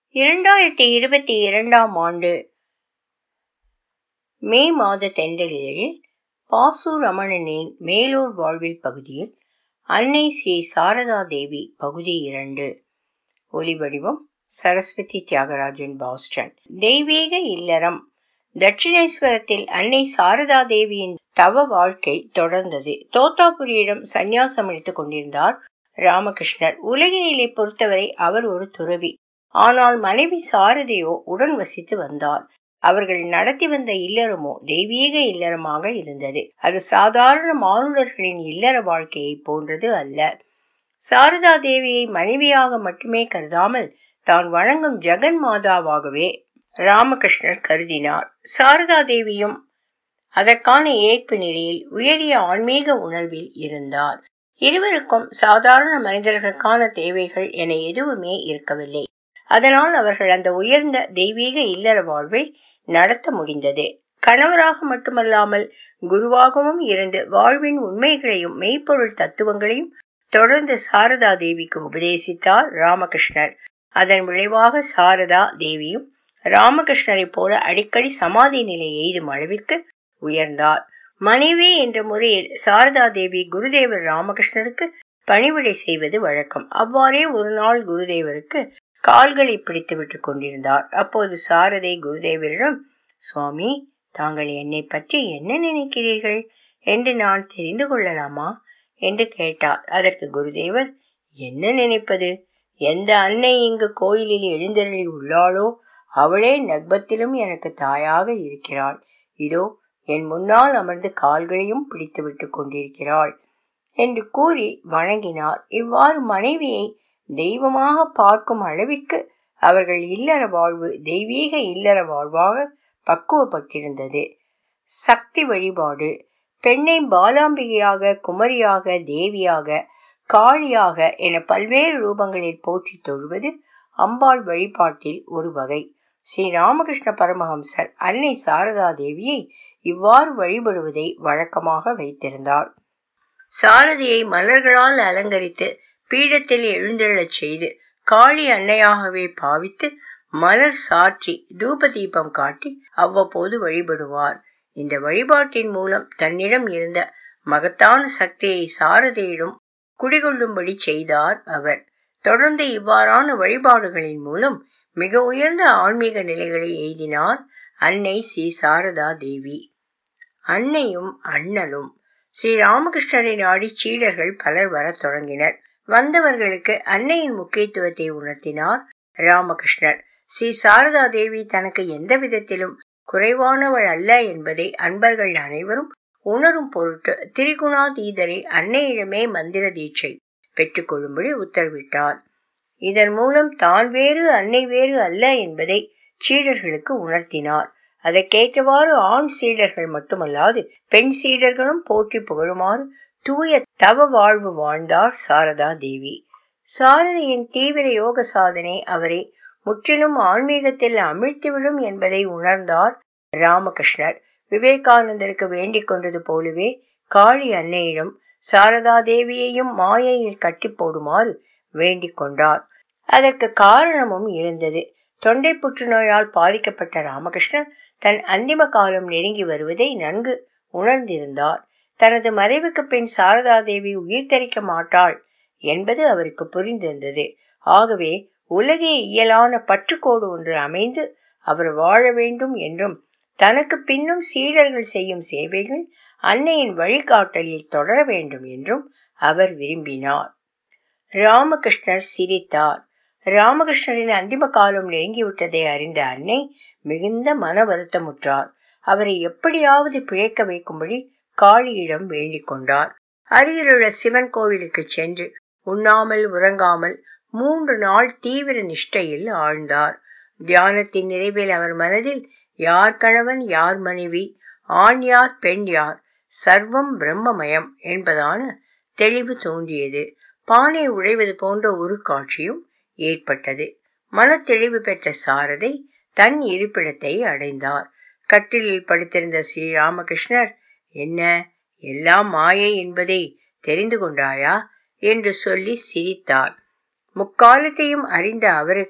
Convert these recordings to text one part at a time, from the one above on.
இரண்டாயிரத்தி இருபத்தி இரண்டாம் ஆண்டு மே மாத தென்றலில் பாசு ரமணனின் மேலூர் வாழ்வில் பகுதியில் அன்னை ஸ்ரீ சாரதா தேவி பகுதி இரண்டு ஒலிவடிவம் சரஸ்வதி தியாகராஜன் பாஸ்டன் தெய்வீக இல்லறம் தட்சிணேஸ்வரத்தில் அன்னை சாரதா தேவியின் தவ வாழ்க்கை தொடர்ந்தது தோத்தாபுரியிடம் சந்நியாசம் எடுத்துக் கொண்டிருந்தார் ராமகிருஷ்ணர் உலகியலை பொறுத்தவரை அவர் ஒரு துறவி ஆனால் மனைவி சாரதையோ உடன் வசித்து வந்தார் அவர்கள் நடத்தி வந்த இல்லறமோ தெய்வீக இல்லறமாக இருந்தது அது சாதாரண மானுடர்களின் இல்லற வாழ்க்கையை போன்றது அல்ல சாரதா தேவியை மனைவியாக மட்டுமே கருதாமல் தான் வணங்கும் ஜெகன் மாதாவாகவே ராமகிருஷ்ணர் கருதினார் சாரதா தேவியும் அதற்கான ஏற்பு நிலையில் உயரிய ஆன்மீக உணர்வில் இருந்தார் இருவருக்கும் சாதாரண மனிதர்களுக்கான தேவைகள் என எதுவுமே இருக்கவில்லை அதனால் அவர்கள் அந்த உயர்ந்த தெய்வீக இல்லற வாழ்வை நடத்த முடிந்தது கணவராக மட்டுமல்லாமல் குருவாகவும் இருந்து வாழ்வின் உண்மைகளையும் மெய்ப்பொருள் தத்துவங்களையும் தொடர்ந்து சாரதா தேவிக்கு உபதேசித்தார் ராமகிருஷ்ணர் அதன் விளைவாக சாரதா தேவியும் ராமகிருஷ்ணரை போல அடிக்கடி சமாதி நிலை எய்தும் அளவிற்கு உயர்ந்தார் மனைவி என்ற முறையில் சாரதா தேவி குருதேவர் ராமகிருஷ்ணருக்கு பணிவிடை செய்வது வழக்கம் அவ்வாறே ஒரு நாள் குருதேவருக்கு கால்களை பிடித்து விட்டு கொண்டிருந்தார் அப்போது சாரதை குருதேவரிடம் சுவாமி தாங்கள் என்னை பற்றி என்ன நினைக்கிறீர்கள் என்று நான் தெரிந்து கொள்ளலாமா என்று கேட்டார் அதற்கு குருதேவர் என்ன நினைப்பது எந்த அன்னை இங்கு கோயிலில் எழுந்தருளி உள்ளாளோ அவளே நக்பத்திலும் எனக்கு தாயாக இருக்கிறாள் இதோ என் முன்னால் அமர்ந்து கால்களையும் பிடித்து விட்டு கொண்டிருக்கிறாள் என்று கூறி வணங்கினார் இவ்வாறு மனைவியை தெய்வமாக பார்க்கும் அளவிற்கு அவர்கள் இல்லற வாழ்வு தெய்வீக இல்லற வாழ்வாக பக்குவப்பட்டிருந்தது சக்தி வழிபாடு பெண்ணை பாலாம்பிகையாக குமரியாக தேவியாக காளியாக என பல்வேறு ரூபங்களில் போற்றி தொழுவது அம்பாள் வழிபாட்டில் ஒரு வகை ஸ்ரீ ராமகிருஷ்ண பரமஹம்சர் அன்னை சாரதா தேவியை இவ்வாறு வழிபடுவதை வழக்கமாக வைத்திருந்தார் சாரதியை மலர்களால் அலங்கரித்து பீடத்தில் எழுந்தெழச் செய்து காளி அன்னையாகவே பாவித்து மலர் சாற்றி தூப தீபம் காட்டி அவ்வப்போது வழிபடுவார் இந்த வழிபாட்டின் மூலம் தன்னிடம் இருந்த மகத்தான சக்தியை சாரதியிடம் குடிகொள்ளும்படி செய்தார் அவர் தொடர்ந்து இவ்வாறான வழிபாடுகளின் மூலம் மிக உயர்ந்த ஆன்மீக நிலைகளை எய்தினார் அன்னை ஸ்ரீ சாரதா தேவி அன்னையும் அண்ணலும் ஸ்ரீ ராமகிருஷ்ணரை நாடி சீடர்கள் பலர் வரத் தொடங்கினர் வந்தவர்களுக்கு அன்னையின் முக்கியத்துவத்தை உணர்த்தினார் ராமகிருஷ்ணர் ஸ்ரீ சாரதா தேவி தனக்கு எந்த விதத்திலும் குறைவானவள் அல்ல என்பதை அன்பர்கள் அனைவரும் உணரும் பொருட்டு திரிகுணாதீதரை அன்னையிடமே மந்திர தீட்சை பெற்றுக்கொள்ளும்படி உத்தரவிட்டார் இதன் மூலம் தான் வேறு அன்னை வேறு அல்ல என்பதை சீடர்களுக்கு உணர்த்தினார் அதற்கேற்றவாறு ஆண் சீடர்கள் மட்டுமல்லாது பெண் சீடர்களும் போற்றி புகழுமாறு தூய தவ வாழ்வு வாழ்ந்தார் சாரதா தேவி சாரதியின் தீவிர யோக சாதனை அவரை முற்றிலும் ஆன்மீகத்தில் அமிழ்த்திவிடும் என்பதை உணர்ந்தார் ராமகிருஷ்ணர் விவேகானந்தருக்கு வேண்டிக் கொண்டது போலவே காளி அன்னையிடம் சாரதா தேவியையும் மாயையில் கட்டி போடுமாறு வேண்டிக் கொண்டார் அதற்கு காரணமும் இருந்தது தொண்டை புற்றுநோயால் பாதிக்கப்பட்ட ராமகிருஷ்ணர் தன் அந்திம காலம் நெருங்கி வருவதை நன்கு உணர்ந்திருந்தார் தனது மறைவுக்கு பின் சாரதா தேவி உயிர் தரிக்க மாட்டாள் என்பது அவருக்கு புரிந்திருந்தது ஆகவே உலகே இயலான பற்றுக்கோடு ஒன்று அமைந்து அவர் வாழ வேண்டும் என்றும் தனக்கு பின்னும் சீடர்கள் செய்யும் சேவைகள் அன்னையின் வழிகாட்டலில் தொடர வேண்டும் என்றும் அவர் விரும்பினார் ராமகிருஷ்ணர் சிரித்தார் ராமகிருஷ்ணரின் அந்திம காலம் நெருங்கிவிட்டதை அறிந்த அன்னை மிகுந்த மன வருத்தமுற்றார் அவரை எப்படியாவது பிழைக்க வைக்கும்படி காளியிடம் வேண்டிக் கொண்டார் அருகிலுள்ள சிவன் கோவிலுக்கு சென்று உண்ணாமல் உறங்காமல் மூன்று நாள் தீவிர நிஷ்டையில் ஆழ்ந்தார் தியானத்தின் நிறைவில் அவர் மனதில் யார் கணவன் யார் மனைவி ஆண் யார் பெண் யார் சர்வம் பிரம்மமயம் என்பதான தெளிவு தோன்றியது பானை உடைவது போன்ற ஒரு காட்சியும் ஏற்பட்டது மன தெளிவு பெற்ற சாரதை தன் இருப்பிடத்தை அடைந்தார் கட்டிலில் படுத்திருந்த ஸ்ரீராமகிருஷ்ணர் என்ன எல்லாம் மாயை என்பதை தெரிந்து கொண்டாயா என்று சொல்லி சிரித்தார் முக்காலத்தையும் அறிந்த அவருக்கு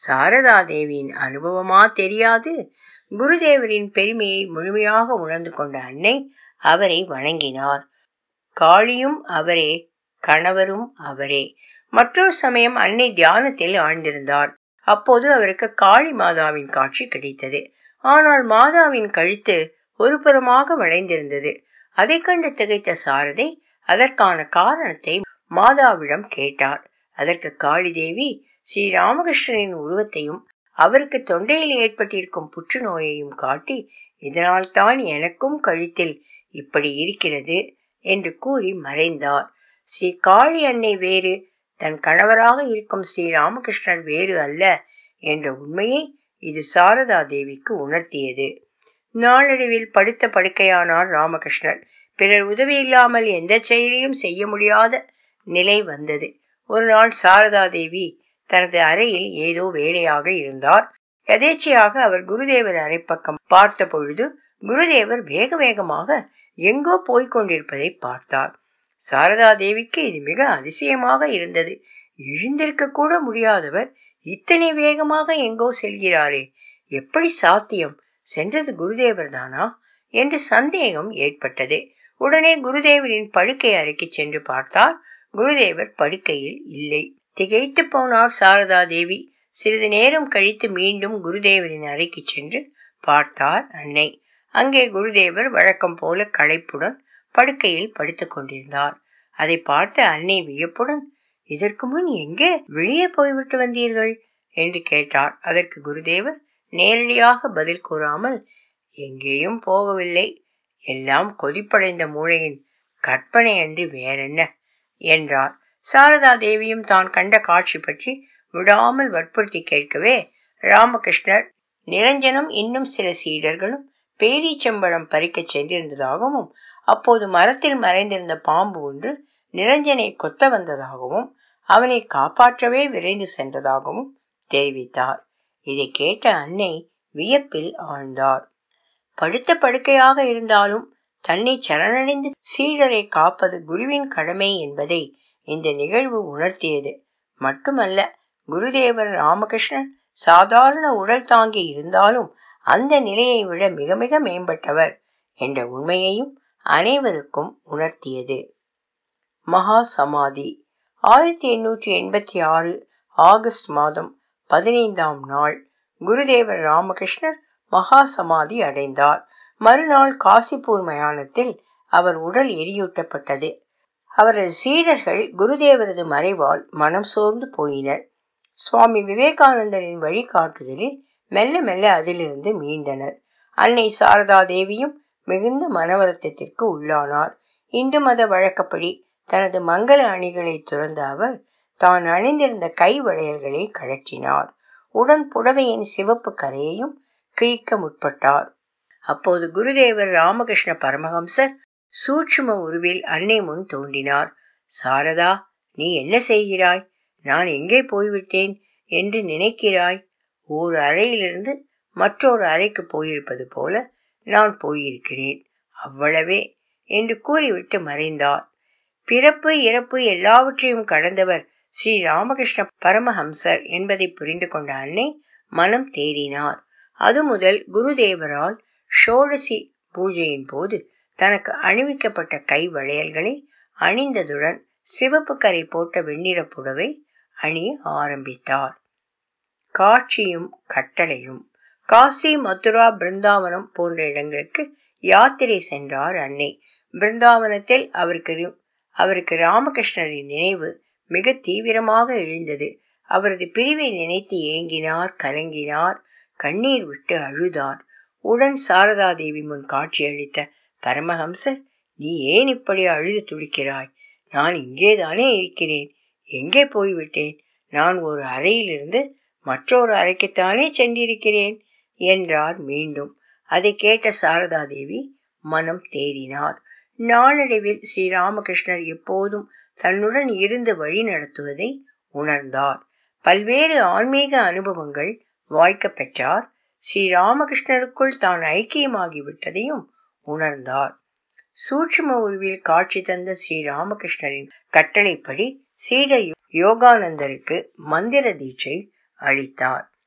சாரதா தேவியின் அனுபவமா தெரியாது குருதேவரின் பெருமையை முழுமையாக உணர்ந்து கொண்ட அன்னை அவரை வணங்கினார் காளியும் அவரே கணவரும் அவரே மற்றொரு சமயம் அன்னை தியானத்தில் ஆழ்ந்திருந்தார் அப்போது அவருக்கு காளி மாதாவின் காட்சி கிடைத்தது ஆனால் மாதாவின் கழுத்து ஒரு புறமாக வளைந்திருந்தது அதை கண்டு திகைத்த சாரதை அதற்கான காரணத்தை மாதாவிடம் கேட்டார் அதற்கு காளி தேவி ஸ்ரீ ராமகிருஷ்ணனின் உருவத்தையும் அவருக்கு தொண்டையில் ஏற்பட்டிருக்கும் புற்றுநோயையும் காட்டி இதனால் தான் எனக்கும் கழுத்தில் இப்படி இருக்கிறது என்று கூறி மறைந்தார் ஸ்ரீ காளி அன்னை வேறு தன் கணவராக இருக்கும் ஸ்ரீ ராமகிருஷ்ணன் வேறு அல்ல என்ற உண்மையை இது சாரதா தேவிக்கு உணர்த்தியது நாளடைவில் படுத்த படுக்கையானார் ராமகிருஷ்ணர் பிறர் உதவி இல்லாமல் எந்த செயலையும் செய்ய முடியாத நிலை வந்தது ஒரு நாள் சாரதா தேவி தனது அறையில் ஏதோ வேலையாக இருந்தார் எதேச்சையாக அவர் குருதேவர் அரைப்பக்கம் பார்த்த பொழுது குருதேவர் வேக வேகமாக எங்கோ போய்க் கொண்டிருப்பதை பார்த்தார் சாரதா தேவிக்கு இது மிக அதிசயமாக இருந்தது எழுந்திருக்க கூட முடியாதவர் இத்தனை வேகமாக எங்கோ செல்கிறாரே எப்படி சாத்தியம் சென்றது குருதேவர் தானா என்று சந்தேகம் ஏற்பட்டது உடனே குருதேவரின் படுக்கை அறைக்கு சென்று பார்த்தார் குருதேவர் படுக்கையில் இல்லை திகைத்து போனார் சாரதா தேவி சிறிது நேரம் கழித்து மீண்டும் குருதேவரின் அறைக்கு சென்று பார்த்தார் அன்னை அங்கே குருதேவர் வழக்கம் போல களைப்புடன் படுக்கையில் படுத்துக் கொண்டிருந்தார் அதை பார்த்த அன்னை வியப்புடன் இதற்கு முன் எங்கே வெளியே போய்விட்டு வந்தீர்கள் என்று கேட்டார் அதற்கு குருதேவர் நேரடியாக பதில் கூறாமல் எங்கேயும் போகவில்லை எல்லாம் கொதிப்படைந்த மூளையின் கற்பனை அன்றி வேறென்ன என்றார் சாரதா தேவியும் தான் கண்ட காட்சி பற்றி விடாமல் வற்புறுத்தி கேட்கவே ராமகிருஷ்ணர் நிரஞ்சனும் இன்னும் சில சீடர்களும் பேரீச்சம்பழம் பறிக்கச் சென்றிருந்ததாகவும் அப்போது மரத்தில் மறைந்திருந்த பாம்பு ஒன்று நிரஞ்சனை கொத்த வந்ததாகவும் அவனை காப்பாற்றவே விரைந்து சென்றதாகவும் தெரிவித்தார் இதை கேட்ட அன்னை வியப்பில் ஆழ்ந்தார் படுத்த படுக்கையாக இருந்தாலும் தன்னை சரணடைந்து சீடரை காப்பது குருவின் கடமை என்பதை இந்த நிகழ்வு உணர்த்தியது மட்டுமல்ல குருதேவர் ராமகிருஷ்ணன் சாதாரண உடல் தாங்கி இருந்தாலும் அந்த நிலையை விட மிக மிக மேம்பட்டவர் என்ற உண்மையையும் அனைவருக்கும் உணர்த்தியது மகா சமாதி ஆயிரத்தி எண்ணூற்றி எண்பத்தி ஆறு ஆகஸ்ட் மாதம் பதினைந்தாம் நாள் குருதேவர் ராமகிருஷ்ணர் மகா சமாதி அடைந்தார் மறுநாள் காசிப்பூர் மயானத்தில் அவர் உடல் எரியூட்டப்பட்டது அவரது சீடர்கள் குருதேவரது மறைவால் மனம் சோர்ந்து போயினர் சுவாமி விவேகானந்தரின் வழிகாட்டுதலில் மெல்ல மெல்ல அதிலிருந்து மீண்டனர் அன்னை சாரதா தேவியும் மிகுந்த மனவருத்தத்திற்கு உள்ளானார் இந்து மத வழக்கப்படி தனது மங்கள அணிகளை துறந்த அவர் தான் அணிந்திருந்த கை வளையல்களை கழற்றினார் உடன் புடவையின் சிவப்பு கரையையும் கிழிக்க முற்பட்டார் அப்போது குருதேவர் ராமகிருஷ்ண பரமஹம்சர் சூட்சும உருவில் அன்னை முன் தோன்றினார் சாரதா நீ என்ன செய்கிறாய் நான் எங்கே போய்விட்டேன் என்று நினைக்கிறாய் ஓர் அறையிலிருந்து மற்றொரு அறைக்கு போயிருப்பது போல நான் போயிருக்கிறேன் அவ்வளவே என்று கூறிவிட்டு மறைந்தார் பிறப்பு இறப்பு எல்லாவற்றையும் கடந்தவர் ஸ்ரீ ராமகிருஷ்ண பரமஹம்சர் என்பதை புரிந்து கொண்ட அன்னை மனம் தேறினார் அது முதல் குருதேவரால் ஷோடசி பூஜையின் போது தனக்கு அணிவிக்கப்பட்ட கை வளையல்களை அணிந்ததுடன் சிவப்பு கரை போட்ட வெண்ணிற புடவை அணிய ஆரம்பித்தார் காட்சியும் கட்டளையும் காசி மதுரா பிருந்தாவனம் போன்ற இடங்களுக்கு யாத்திரை சென்றார் அன்னை பிருந்தாவனத்தில் அவருக்கு அவருக்கு ராமகிருஷ்ணரின் நினைவு மிக தீவிரமாக எழுந்தது அவரது பிரிவை நினைத்து ஏங்கினார் கலங்கினார் கண்ணீர் விட்டு அழுதார் உடன் சாரதா தேவி முன் காட்சியளித்த பரமஹம்சர் நீ ஏன் இப்படி அழுது துடிக்கிறாய் நான் இங்கேதானே இருக்கிறேன் எங்கே போய்விட்டேன் நான் ஒரு அறையிலிருந்து மற்றொரு அறைக்குத்தானே சென்றிருக்கிறேன் என்றார் மீண்டும் அதை கேட்ட சாரதா தேவி மனம் தேறினார் நாளடைவில் ஸ்ரீராமகிருஷ்ணர் எப்போதும் தன்னுடன் இருந்து வழி நடத்துவதை உணர்ந்தார் பல்வேறு ஆன்மீக அனுபவங்கள் வாய்க்க பெற்றார் ஸ்ரீராமகிருஷ்ணருக்குள் தான் ஐக்கியமாகிவிட்டதையும் உணர்ந்தார் சூட்சும உருவில் காட்சி தந்த ஸ்ரீராமகிருஷ்ணரின் கட்டளைப்படி சீடர் யோகானந்தருக்கு மந்திர தீட்சை அளித்தார்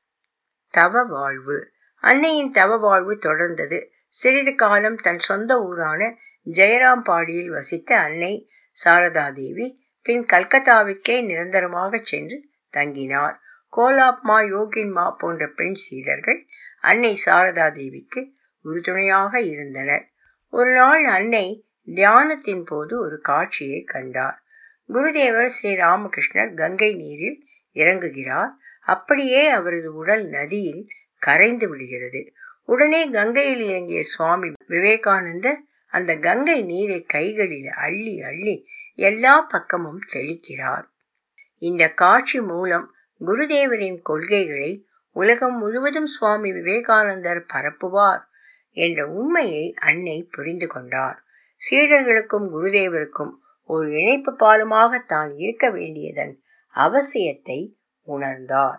தவ வாழ்வு அன்னையின் தவ வாழ்வு தொடர்ந்தது சிறிது காலம் தன் சொந்த ஊரான ஜெயராம்பாடியில் வசித்த அன்னை சாரதா தேவி பின் கல்கத்தாவிற்கே நிரந்தரமாக சென்று தங்கினார் கோலாப்மா யோகின்மா போன்ற பெண் சீடர்கள் அன்னை சாரதா தேவிக்கு உறுதுணையாக இருந்தனர் ஒரு நாள் அன்னை தியானத்தின் போது ஒரு காட்சியை கண்டார் குருதேவர் ஸ்ரீ ராமகிருஷ்ணர் கங்கை நீரில் இறங்குகிறார் அப்படியே அவரது உடல் நதியில் கரைந்து விடுகிறது உடனே கங்கையில் இறங்கிய சுவாமி விவேகானந்தர் அந்த கங்கை நீரை கைகளில் அள்ளி அள்ளி எல்லா பக்கமும் தெளிக்கிறார் இந்த காட்சி மூலம் குருதேவரின் கொள்கைகளை உலகம் முழுவதும் சுவாமி விவேகானந்தர் பரப்புவார் என்ற உண்மையை அன்னை புரிந்து கொண்டார் சீடர்களுக்கும் குருதேவருக்கும் ஒரு இணைப்பு பாலமாக தான் இருக்க வேண்டியதன் அவசியத்தை உணர்ந்தார்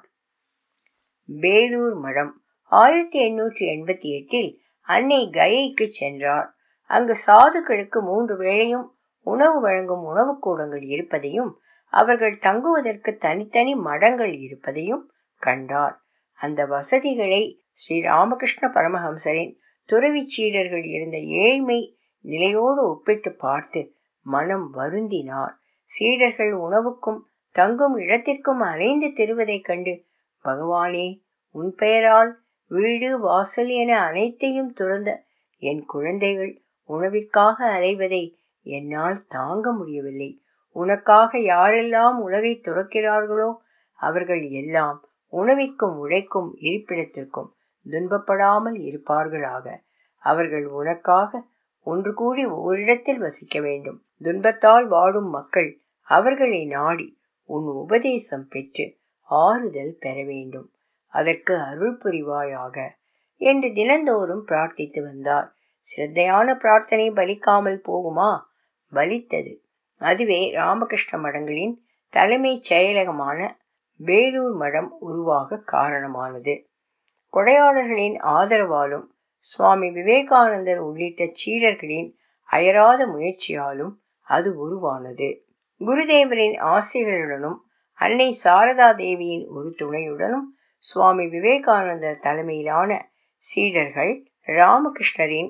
பேலூர் மடம் ஆயிரத்தி எண்ணூற்றி எண்பத்தி எட்டில் அன்னை கயைக்கு சென்றார் அங்கு சாதுக்களுக்கு மூன்று வேளையும் உணவு வழங்கும் உணவுக்கூடங்கள் இருப்பதையும் அவர்கள் தங்குவதற்கு தனித்தனி மடங்கள் இருப்பதையும் கண்டார் அந்த வசதிகளை ஸ்ரீ ராமகிருஷ்ண பரமஹம்சரின் துறவி சீடர்கள் இருந்த ஏழ்மை நிலையோடு ஒப்பிட்டு பார்த்து மனம் வருந்தினார் சீடர்கள் உணவுக்கும் தங்கும் இடத்திற்கும் அலைந்து திரிவதைக் கண்டு பகவானே உன் பெயரால் வீடு வாசல் என அனைத்தையும் துறந்த என் குழந்தைகள் உணவிற்காக அலைவதை என்னால் தாங்க முடியவில்லை உனக்காக யாரெல்லாம் உலகை துறக்கிறார்களோ அவர்கள் எல்லாம் உணவிற்கும் உழைக்கும் இருப்பிடத்திற்கும் துன்பப்படாமல் இருப்பார்களாக அவர்கள் உனக்காக ஒன்று கூடி ஓரிடத்தில் வசிக்க வேண்டும் துன்பத்தால் வாடும் மக்கள் அவர்களை நாடி உன் உபதேசம் பெற்று ஆறுதல் பெற வேண்டும் அதற்கு அருள் புரிவாயாக என்று தினந்தோறும் பிரார்த்தித்து வந்தார் சிரத்தையான பிரார்த்தனை பலிக்காமல் போகுமா பலித்தது அதுவே ராமகிருஷ்ண மடங்களின் தலைமைச் செயலகமான வேலூர் மடம் உருவாக காரணமானது கொடையாளர்களின் ஆதரவாலும் சுவாமி விவேகானந்தர் உள்ளிட்ட சீடர்களின் அயராத முயற்சியாலும் அது உருவானது குருதேவரின் ஆசைகளுடனும் அன்னை சாரதா தேவியின் ஒரு துணையுடனும் சுவாமி விவேகானந்தர் தலைமையிலான சீடர்கள் ராமகிருஷ்ணரின்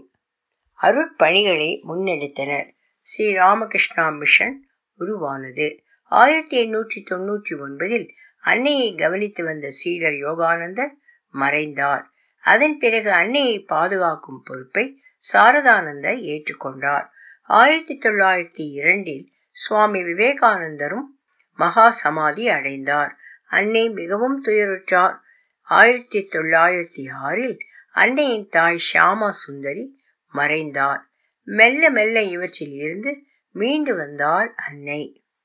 அருட்பணிகளை முன்னெடுத்தனர் ஸ்ரீ ராமகிருஷ்ணா மிஷன் உருவானது ஆயிரத்தி எண்ணூற்றி தொன்னூற்றி ஒன்பதில் அன்னையை கவனித்து வந்த சீடர் யோகானந்தர் மறைந்தார் அதன் பிறகு அன்னையை பாதுகாக்கும் பொறுப்பை சாரதானந்தர் ஏற்றுக்கொண்டார் ஆயிரத்தி தொள்ளாயிரத்தி இரண்டில் சுவாமி விவேகானந்தரும் மகா சமாதி அடைந்தார் அன்னை மிகவும் துயருற்றார் ஆயிரத்தி தொள்ளாயிரத்தி ஆறில் அன்னையின் தாய் ஷியாமா சுந்தரி மறைந்தார் மெல்ல மெல்ல இவற்றில் இருந்து மீண்டு வந்தார் அன்னை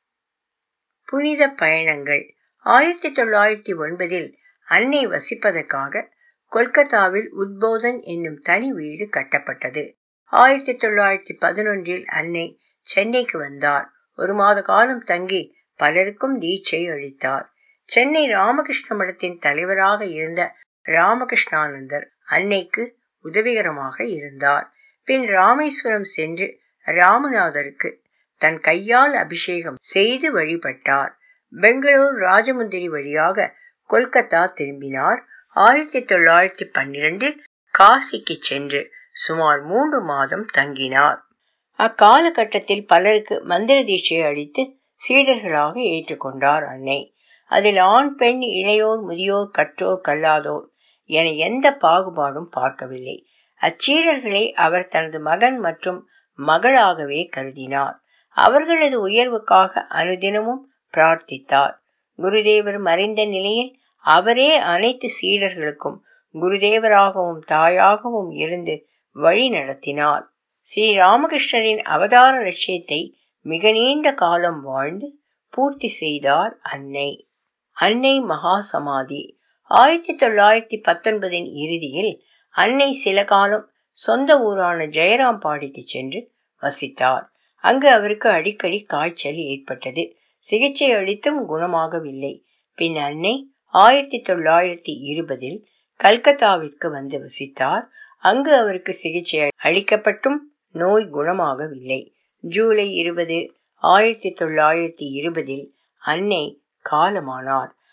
புனித பயணங்கள் ஆயிரத்தி தொள்ளாயிரத்தி ஒன்பதில் அன்னை வசிப்பதற்காக கொல்கத்தாவில் உத்போதன் என்னும் தனி வீடு கட்டப்பட்டது ஆயிரத்தி தொள்ளாயிரத்தி பதினொன்றில் அன்னை சென்னைக்கு வந்தார் ஒரு மாத காலம் தங்கி பலருக்கும் தீட்சை அளித்தார் சென்னை ராமகிருஷ்ண மடத்தின் தலைவராக இருந்த ராமகிருஷ்ணானந்தர் அன்னைக்கு உதவிகரமாக இருந்தார் பின் ராமேஸ்வரம் சென்று ராமநாதருக்கு தன் கையால் அபிஷேகம் செய்து வழிபட்டார் பெங்களூர் ராஜமுந்திரி வழியாக கொல்கத்தா திரும்பினார் ஆயிரத்தி தொள்ளாயிரத்தி பன்னிரண்டில் காசிக்கு சென்று சுமார் மூன்று மாதம் தங்கினார் அக்காலகட்டத்தில் பலருக்கு மந்திர தீட்சை அளித்து சீடர்களாக ஏற்றுக்கொண்டார் அன்னை அதில் ஆண் பெண் இளையோர் முதியோர் கற்றோர் கல்லாதோர் என எந்த பாகுபாடும் பார்க்கவில்லை அச்சீடர்களை அவர் தனது மகன் மற்றும் மகளாகவே கருதினார் அவர்களது உயர்வுக்காக அனுதினமும் பிரார்த்தித்தார் குருதேவர் மறைந்த நிலையில் அவரே அனைத்து சீடர்களுக்கும் குருதேவராகவும் தாயாகவும் இருந்து வழி நடத்தினார் ஸ்ரீ ராமகிருஷ்ணரின் அவதார லட்சியத்தை மிக நீண்ட காலம் வாழ்ந்து பூர்த்தி செய்தார் அன்னை அன்னை மகா சமாதி ஆயிரத்தி தொள்ளாயிரத்தி பத்தொன்பதின் இறுதியில் அன்னை சில காலம் சொந்த ஊரான ஜெயராம்பாடிக்கு சென்று வசித்தார் அங்கு அவருக்கு அடிக்கடி காய்ச்சல் ஏற்பட்டது சிகிச்சை அளித்தும் குணமாகவில்லை பின் அன்னை ஆயிரத்தி தொள்ளாயிரத்தி இருபதில் கல்கத்தாவிற்கு வந்து வசித்தார் அங்கு அவருக்கு சிகிச்சை அளிக்கப்பட்டும் நோய் குணமாகவில்லை ஜூலை இருபது ஆயிரத்தி தொள்ளாயிரத்தி இருபதில் அன்னை காலமானார்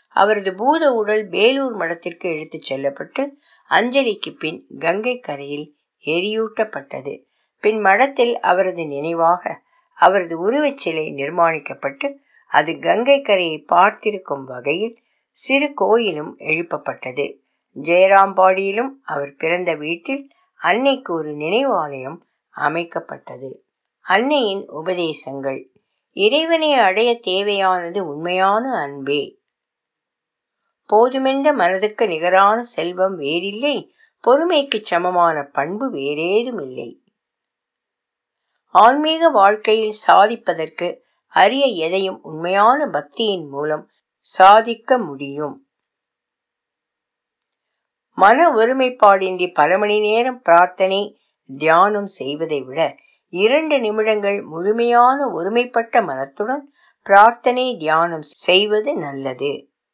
அவரது பூத உடல் வேலூர் மடத்திற்கு எடுத்துச் செல்லப்பட்டு அஞ்சலிக்கு பின் கங்கை கரையில் எரியூட்டப்பட்டது பின் மடத்தில் அவரது நினைவாக அவரது உருவச் சிலை நிர்மாணிக்கப்பட்டு அது கங்கை கரையை பார்த்திருக்கும் வகையில் சிறு கோயிலும் எழுப்பப்பட்டது ஜெயராம்பாடியிலும் அவர் பிறந்த வீட்டில் அன்னைக்கு ஒரு நினைவாலயம் அமைக்கப்பட்டது அன்னையின் உபதேசங்கள் இறைவனை அடைய தேவையானது உண்மையான அன்பே போதுமென்ற மனதுக்கு நிகரான செல்வம் வேறில்லை பொறுமைக்கு சமமான பண்பு வேறேதும் இல்லை ஆன்மீக வாழ்க்கையில் சாதிப்பதற்கு அரிய எதையும் உண்மையான பக்தியின் மூலம் சாதிக்க முடியும் மன ஒருமைப்பாடின்றி பல மணி நேரம் பிரார்த்தனை தியானம் செய்வதை விட இரண்டு நிமிடங்கள் முழுமையான ஒருமைப்பட்ட மனத்துடன் பிரார்த்தனை தியானம் செய்வது நல்லது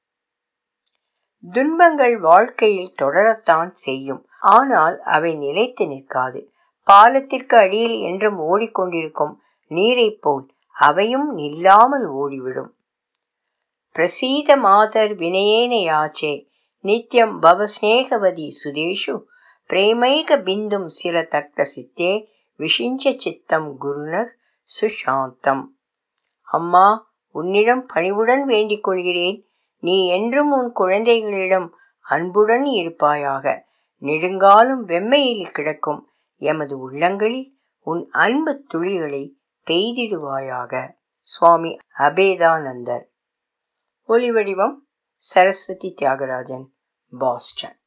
துன்பங்கள் வாழ்க்கையில் தொடரத்தான் செய்யும் ஆனால் அவை நிலைத்து நிற்காது பாலத்திற்கு அடியில் என்றும் ஓடிக்கொண்டிருக்கும் நீரைப் போல் அவையும் நில்லாமல் ஓடிவிடும் பிரசீத மாதர் வினயேன யாச்சே நித்யம் பவஸ்நேகவதி சுதேஷு பிரேமைக பிந்தும் சிர தக்த சித்தே விஷிஞ்ச சித்தம் குருநர் சுஷாந்தம் அம்மா உன்னிடம் பணிவுடன் வேண்டிக் கொள்கிறேன் நீ என்றும் உன் குழந்தைகளிடம் அன்புடன் இருப்பாயாக நெடுங்காலும் வெம்மையில் கிடக்கும் எமது உள்ளங்களில் உன் அன்பு துளிகளை பெய்திடுவாயாக சுவாமி அபேதானந்தர் ஒலிவடிவம் சரஸ்வதி தியாகராஜன் பாஸ்டன்